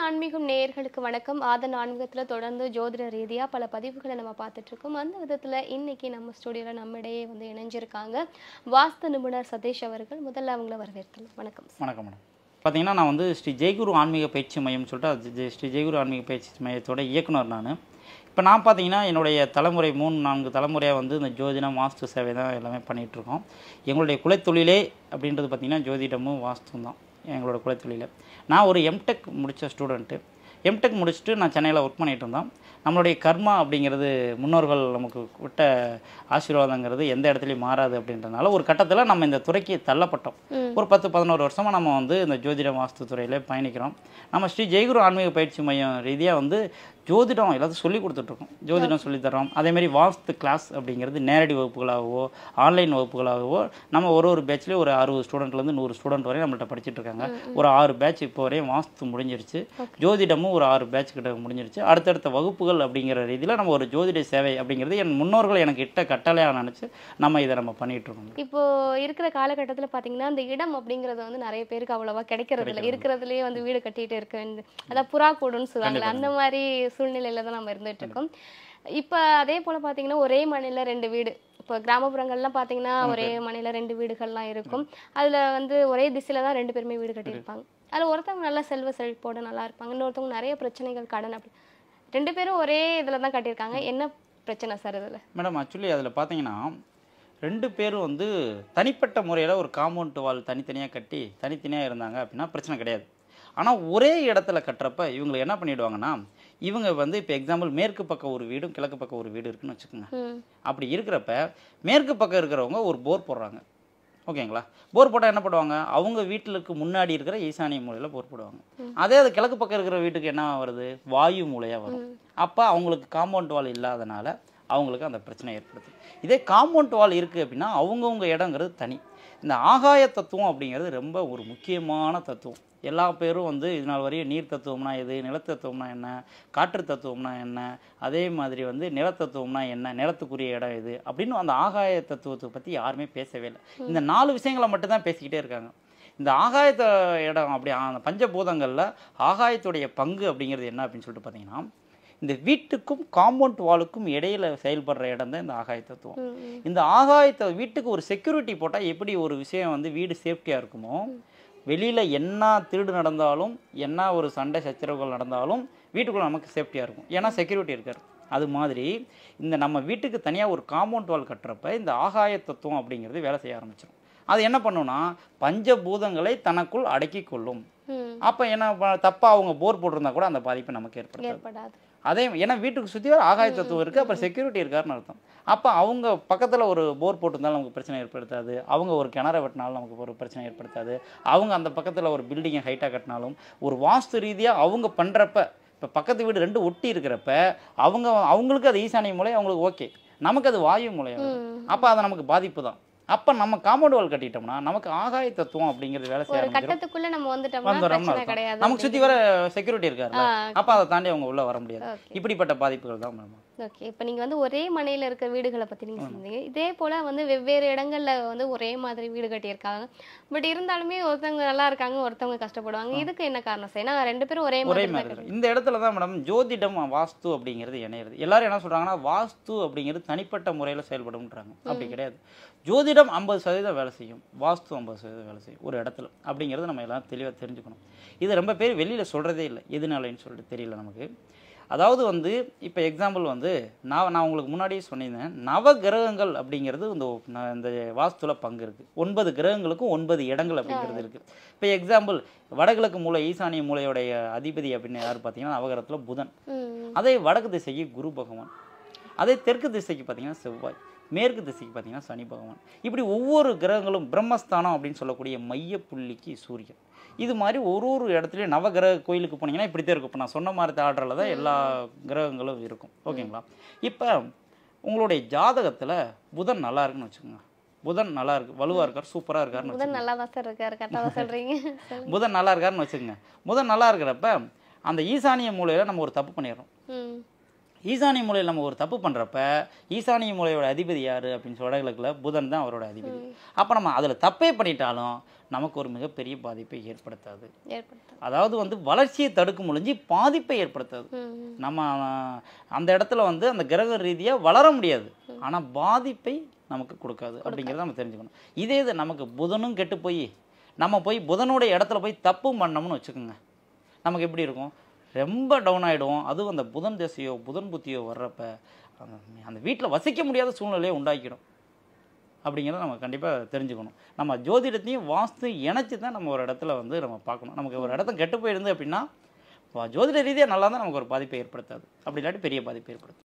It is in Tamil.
ஆன்மீகம் நேயர்களுக்கு வணக்கம் ஆதன் ஆன்மீகத்துல தொடர்ந்து ஜோதிட ரீதியா பல பதிவுகளை நம்ம பார்த்துட்டு இருக்கோம் அந்த விதத்துல இன்னைக்கு நம்ம ஸ்டுடியோல நம்மிடையே வந்து இணைஞ்சிருக்காங்க வாஸ்து நிபுணர் சதீஷ் அவர்கள் முதல்ல அவங்கள வரவேற்கலாம் வணக்கம் சார். வணக்கம் மேடம் பார்த்தீங்கன்னா நான் வந்து ஸ்ரீ ஜெயகுரு ஆன்மீக பயிற்சி மையம் சொல்லிட்டு அது ஜெ- ஸ்ரீ ஜெயகுரு ஆன்மீக பயிற்சி மையத்தோட இயக்குனர் நான் இப்போ நான் பார்த்தீங்கன்னா என்னுடைய தலைமுறை மூணு நான்கு தலைமுறையாக வந்து இந்த ஜோதிடம் வாஸ்து சேவை தான் எல்லாமே பண்ணிகிட்டு இருக்கோம் எங்களுடைய குலத்தொழிலே அப்படின்றது பார்த்திங்கன்னா ஜோதிடமும் வாஸ்துவும் தான் எங்களோட குலத்தொழிலே நான் ஒரு எம்டெக் முடித்த ஸ்டூடெண்ட்டு எம்டெக் முடிச்சுட்டு நான் சென்னையில் ஒர்க் பண்ணிகிட்டு இருந்தோம் நம்மளுடைய கர்மா அப்படிங்கிறது முன்னோர்கள் நமக்கு விட்ட ஆசீர்வாதங்கிறது எந்த இடத்துலையும் மாறாது அப்படின்றதுனால ஒரு கட்டத்தில் நம்ம இந்த துறைக்கு தள்ளப்பட்டோம் ஒரு பத்து பதினோரு வருஷமாக நம்ம வந்து இந்த ஜோதிட வாஸ்து துறையில பயணிக்கிறோம் நம்ம ஸ்ரீ ஜெயகுரு ஆன்மீக பயிற்சி மையம் ரீதியாக வந்து ஜோதிடம் எல்லாத்தையும் சொல்லி கொடுத்துட்ருக்கோம் ஜோதிடம் சொல்லித் தரோம் அதேமாதிரி வாஸ்து கிளாஸ் அப்படிங்கிறது நேரடி வகுப்புகளாகவோ ஆன்லைன் வகுப்புகளாகவோ நம்ம ஒரு ஒரு பேட்ச்லேயும் ஒரு அறுபது ஸ்டூடெண்ட்லேருந்து நூறு ஸ்டூடெண்ட் வரையும் நம்மள்ட்ட படிச்சுட்டு இருக்காங்க ஒரு ஆறு பேட்ச் இப்போ வரையும் வாஸ்து முடிஞ்சிருச்சு ஜோதிடமும் ஒரு ஆறு பேட்ச் கிட்ட முடிஞ்சிருச்சு அடுத்தடுத்த வகுப்புகள் அப்படிங்கிற ரீதியில் நம்ம ஒரு ஜோதிட சேவை அப்படிங்கிறது என் முன்னோர்கள் எனக்கு இட்ட கட்டளையாக நினச்சி நம்ம இதை நம்ம பண்ணிகிட்டு இருக்கோம் இப்போ இருக்கிற காலகட்டத்துல பாத்தீங்கன்னா அந்த இடம் அப்படிங்கறது வந்து நிறைய பேருக்கு அவ்வளவா கிடைக்கிறது இல்ல இருக்கிறதுலயே வந்து வீடு கட்டிட்டு இருக்க வேண்டிய அதான் புறா கூடுன்னு சொல்லுவாங்கல்ல அந்த மாதிரி சூழ்நிலையில தான் நம்ம இருந்துட்டு இருக்கோம் இப்ப அதே போல பாத்தீங்கன்னா ஒரே மனையில ரெண்டு வீடு இப்போ கிராமப்புறங்கள்லாம் பாத்தீங்கன்னா ஒரே மனையில ரெண்டு வீடுகள்லாம் இருக்கும் அதுல வந்து ஒரே திசையில தான் ரெண்டு பேருமே வீடு கட்டியிருப்பாங்க அதுல ஒருத்தவங்க நல்லா செல்வ செழிப்போட நல்லா இருப்பாங்க இன்னொருத்தவங்க நிறைய பிரச்சனைகள் கடன் அப்படி ரெண்டு பேரும் ஒரே இதுல தான் கட்டியிருக்காங்க என்ன பிரச்சனை சார் இதுல மேடம் ஆக்சுவலி அதில் பார்த்தீங்கன்னா ரெண்டு பேரும் வந்து தனிப்பட்ட முறையில் ஒரு காம்பவுண்ட் வால் தனித்தனியாக கட்டி தனித்தனியாக இருந்தாங்க அப்படின்னா பிரச்சனை கிடையாது ஆனால் ஒரே இடத்துல கட்டுறப்ப இவங்க என்ன பண்ணிடுவாங்கன்னா இவங்க வந்து இப்போ எக்ஸாம்பிள் மேற்கு பக்கம் ஒரு வீடும் கிழக்கு பக்கம் ஒரு வீடு இருக்குன்னு வச்சுக்கோங்க ம் அப்படி இருக்கிறப்ப மேற்கு பக்கம் இருக்கிறவங்க ஒரு போர் போடுறாங்க ஓகேங்களா போர் போட்டால் என்ன பண்ணுவாங்க அவங்க வீட்டுக்கு முன்னாடி இருக்கிற ஈசானிய மூலையில் போர் போடுவாங்க அதே அது கிழக்கு பக்கம் இருக்கிற வீட்டுக்கு என்ன வருது வாயு மூலையாக வரும் அப்போ அவங்களுக்கு காம்பவுண்ட் வால் இல்லாதனால அவங்களுக்கு அந்த பிரச்சனை ஏற்படுது இதே காம்பவுண்ட் வால் இருக்குது அப்படின்னா அவங்கவுங்க இடங்கிறது தனி இந்த ஆகாய தத்துவம் அப்படிங்கிறது ரொம்ப ஒரு முக்கியமான தத்துவம் எல்லா பேரும் வந்து இது நாள் வரையும் நீர் தத்துவம்னா எது நிலத்தத்துவம்னா என்ன காற்று தத்துவம்னா என்ன அதே மாதிரி வந்து நிலத்தத்துவம்னா என்ன நிலத்துக்குரிய இடம் எது அப்படின்னு அந்த ஆகாய தத்துவத்தை பற்றி யாருமே பேசவே இல்லை இந்த நாலு விஷயங்களை மட்டும்தான் பேசிக்கிட்டே இருக்காங்க இந்த ஆகாயத்த இடம் அப்படி அந்த பஞ்சபூதங்களில் ஆகாயத்துடைய பங்கு அப்படிங்கிறது என்ன அப்படின்னு சொல்லிட்டு பார்த்தீங்கன்னா இந்த வீட்டுக்கும் காம்பவுண்ட் வாலுக்கும் இடையில செயல்படுற இடம் தான் இந்த ஆகாய தத்துவம் ம், ம். இந்த ஆகாயத்தை வீட்டுக்கு ஒரு செக்யூரிட்டி போட்டால் எப்படி ஒரு விஷயம் வந்து வீடு சேஃப்டியாக இருக்குமோ வெளியில் என்ன திருடு நடந்தாலும் என்ன ஒரு சண்டை சச்சரவுகள் நடந்தாலும் வீட்டுக்குள்ள நமக்கு சேஃப்டியாக இருக்கும் ஏன்னா செக்யூரிட்டி இருக்கார் அது மாதிரி இந்த நம்ம வீட்டுக்கு தனியாக ஒரு காம்பவுண்ட் வால் கட்டுறப்ப இந்த ஆகாய தத்துவம் அப்படிங்கிறது வேலை செய்ய ஆரம்பிச்சிடும் அது என்ன பண்ணுன்னா பஞ்சபூதங்களை தனக்குள் அடக்கி கொள்ளும் ம் அப்போ என்ன ப- தப்பா அவங்க போர் போட்டிருந்தா கூட அந்த பாதிப்பை நமக்கு ஏற்படுத்தாது ஏற்படாது அதே ஏன்னா வீட்டுக்கு சுற்றி ஆகாய தத்துவம் இருக்குது அப்புறம் செக்யூரிட்டி இருக்காருன்னு அர்த்தம் அப்போ அவங்க பக்கத்தில் ஒரு போர் போட்டிருந்தாலும் நமக்கு பிரச்சனை ஏற்படுத்தாது அவங்க ஒரு கிணற வெட்டினாலும் நமக்கு ஒரு பிரச்சனை ஏற்படுத்தாது அவங்க அந்த பக்கத்தில் ஒரு பில்டிங்கை ஹைட்டாக கட்டினாலும் ஒரு வாஸ்து ரீதியாக அவங்க பண்ணுறப்ப இப்போ பக்கத்து வீடு ரெண்டு ஒட்டி இருக்கிறப்ப அவங்க அவங்களுக்கு அது ஈசானிய மூலை அவங்களுக்கு ஓகே நமக்கு அது வாயு மூலை அப்போ அது நமக்கு பாதிப்பு தான் அப்போ நம்ம காம்பவுண்ட் வால் கட்டிட்டோம்னா நமக்கு ஆகாய தத்துவம் அப்படிங்கிறது வேலை செய்ய ஒரு ஆரம்பிச்சிடும் கட்டத்துக்குள்ள நம்ம வந்துட்டோம்னா வந்துடுறோம்னு பிரச்சனை அர்த்தம். கிடையாது நமக்கு சுற்றி வர செக்யூரிட்டி இருக்காருல்ல ஆ. அப்போ அதை தாண்டி அவங்க உள்ளே வர முடியாது Okay. இப்படிப்பட்ட பாதிப்புகள் தான் மேடம் ஓகே இப்போ நீங்க வந்து ஒரே மனையில இருக்க வீடுகளை பத்தி நீங்க சொன்னீங்க இதே போல வந்து வெவ்வேறு இடங்கள்ல வந்து ஒரே மாதிரி வீடு கட்டியிருக்காங்க பட் இருந்தாலுமே ஒருத்தவங்க நல்லா இருக்காங்க ஒருத்தவங்க கஷ்டப்படுவாங்க இதுக்கு என்ன காரணம் சார் ஏன்னா ரெண்டு பேரும் ஒரே ஒரே மாதிரி மாதிரி தான் இருக்கும் இந்த இடத்துல தான் மேடம் ஜோதிடம் வாஸ்து அப்படிங்கிறது இணையிறது எல்லாரும் என்ன சொல்றாங்கன்னா வாஸ்து அப்படிங்கிறது தனிப்பட்ட முறையில் செயல்படும்ன்றாங்க அப்படி கிடையாது ஜோதிடம் ஐம்பது சதவீதம் வேலை செய்யும் வாஸ்து ஐம்பது சதவீதம் வேலை செய்யும் ஒரு இடத்துல அப்படிங்கிறது நம்ம எல்லாம் தெளிவாக தெரிஞ்சுக்கணும் இது ரொம்ப பேர் வெளியில் சொல்கிறதே இல்லை எதுனாலன்னு சொல்லிட்டு தெரியல நமக்கு அதாவது வந்து இப்போ எக்ஸாம்பிள் வந்து நான் நான் உங்களுக்கு முன்னாடியே சொன்னிருந்தேன் நவ கிரகங்கள் அப்படிங்கிறது இந்த ந- இந்த வாஸ்துல பங்கு இருக்குது ஒன்பது கிரகங்களுக்கும் ஒன்பது இடங்கள் அப்படிங்கிறது இருக்குது இப்போ எக்ஸாம்பிள் வடகிழக்கு மூலை ஈசானிய மூலையோடைய அதிபதி அப்படின்னு யார் பார்த்தீங்கன்னா நவகிரகத்தில் புதன் ம் அதே வடக்கு திசைக்கு குரு பகவான் அதே தெற்கு திசைக்கு பார்த்தீங்கன்னா செவ்வாய் மேற்கு திசைக்கு பார்த்தீங்கன்னா சனி பகவான் இப்படி ஒவ்வொரு கிரகங்களும் பிரம்மஸ்தானம் அப்படின்னு சொல்லக்கூடிய மைய புள்ளிக்கு சூரியன் இது மாதிரி ஒரு ஒரு இடத்துலையும் நவகிரக கோயிலுக்கு போனீங்கன்னா இப்படி தான் இருக்கும் இப்போ நான் சொன்ன மாதிரி ஆர்டரில் தான் எல்லா கிரகங்களும் இருக்கும் ஓகேங்களா இப்போ உங்களுடைய ஜாதகத்தில் புதன் நல்லா இருக்குன்னு வச்சுக்கோங்க புதன் நல்லா இருக்கு வலுவாக இருக்கார் சூப்பராக இருக்காருன்னு முதல் நல்லா தான் சார் இருக்காரு கரெக்டாக தான் சொல்றீங்க சொல்லுங்க. புதன் நல்லா இருக்காருன்னு வச்சுக்கோங்க புதன் நல்லா இருக்கிறப்ப அந்த ஈசானிய மூலையில் நம்ம ஒரு தப்பு பண்ணிடுறோம் ம் ஈசானிய மூலையில் நம்ம ஒரு தப்பு பண்ணுறப்ப ஈசானிய மூலையோட அதிபதி யார் அப்படின்னு சொல்ல வடகிழக்கில் புதன் தான் அவரோட அதிபதி அப்போ நம்ம அதில் தப்பே பண்ணிட்டாலும் நமக்கு ஒரு மிகப்பெரிய பாதிப்பை ஏற்படுத்தாது ஏற்படுத்தும் அதாவது வந்து வளர்ச்சியை தடுக்கும் முடிஞ்சு பாதிப்பை ஏற்படுத்தாது ம், ம். நம்ம அஹ், அந்த இடத்துல வந்து அந்த கிரக ரீதியாக வளர முடியாது ஆனால் பாதிப்பை நமக்கு கொடுக்காது அப்படிங்கிறத நம்ம தெரிஞ்சுக்கணும் இதே இது நமக்கு புதனும் கெட்டு போய் நம்ம போய் புதனுடைய இடத்துல போய் தப்பு பண்ணோம்னு வச்சுக்கோங்க நமக்கு எப்படி இருக்கும் ரொம்ப டவுன் ஆகிடுவோம் அதுவும் அந்த புதன் திசையோ புதன் புத்தியோ வர்றப்ப அந்த அந்த வீட்டில் வசிக்க முடியாத சூழ்நிலையை உண்டாக்கிடும் அப்படிங்கிறத நம்ம கண்டிப்பாக தெரிஞ்சுக்கணும் நம்ம ஜோதிடத்தையும் வாஸ்து இணைச்சி தான் நம்ம ஒரு இடத்துல வந்து நம்ம பார்க்கணும் நமக்கு ஒரு இடத்த கெட்டு போயிருந்து அப்படின்னா வா- ஜோதிட ரீதியாக நல்லா தான் நமக்கு ஒரு பாதிப்பை ஏற்படுத்தாது அப்படி இல்லாட்டி பெரிய பாதிப்பை ஏற்படுத்தும்